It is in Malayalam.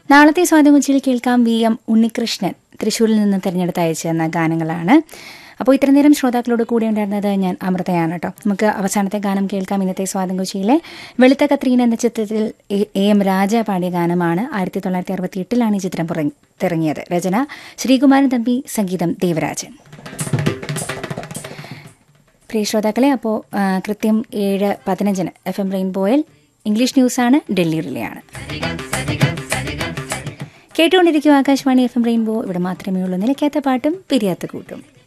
നാളത്തെ സ്വാതന്ത്ര്യത്തിൽ കേൾക്കാം വി എം ഉണ്ണികൃഷ്ണൻ തൃശ്ശൂരിൽ നിന്ന് തിരഞ്ഞെടുത്ത് അയച്ചെന്ന ഗാനങ്ങളാണ് അപ്പോൾ ഇത്ര നേരം ശ്രോതാക്കളോട് കൂടെ ഉണ്ടായിരുന്നത് ഞാൻ അമൃതയാണ് കേട്ടോ നമുക്ക് അവസാനത്തെ ഗാനം കേൾക്കാം ഇന്നത്തെ സ്വാതന്ത്ര്യശീലെ വെളുത്ത കത്രീന എന്ന ചിത്രത്തിൽ എ എ എം രാജ പാടിയ ഗാനമാണ് ആയിരത്തി തൊള്ളായിരത്തി അറുപത്തി എട്ടിലാണ് ഈ ചിത്രം പുറ- തിറങ്ങിയത് രചന ശ്രീകുമാരൻ തമ്പി സംഗീതം ദേവരാജൻ പ്രിയ ശ്രോതാക്കളെ അപ്പോൾ ആ, കൃത്യം ഏഴ് പതിനഞ്ചിന് എഫ് എം റെയിൻബോയിൽ ഇംഗ്ലീഷ് ന്യൂസാണ് ഡൽഹി റിലെയാണ് കേട്ടുകൊണ്ടിരിക്കും ആകാശവാണി എഫ് എം റെയിൻബോ ഇവിടെ മാത്രമേ ഉള്ളൂ നിലയ്ക്കാത്ത പാട്ടും പിരിയാത്ത കൂട്ടും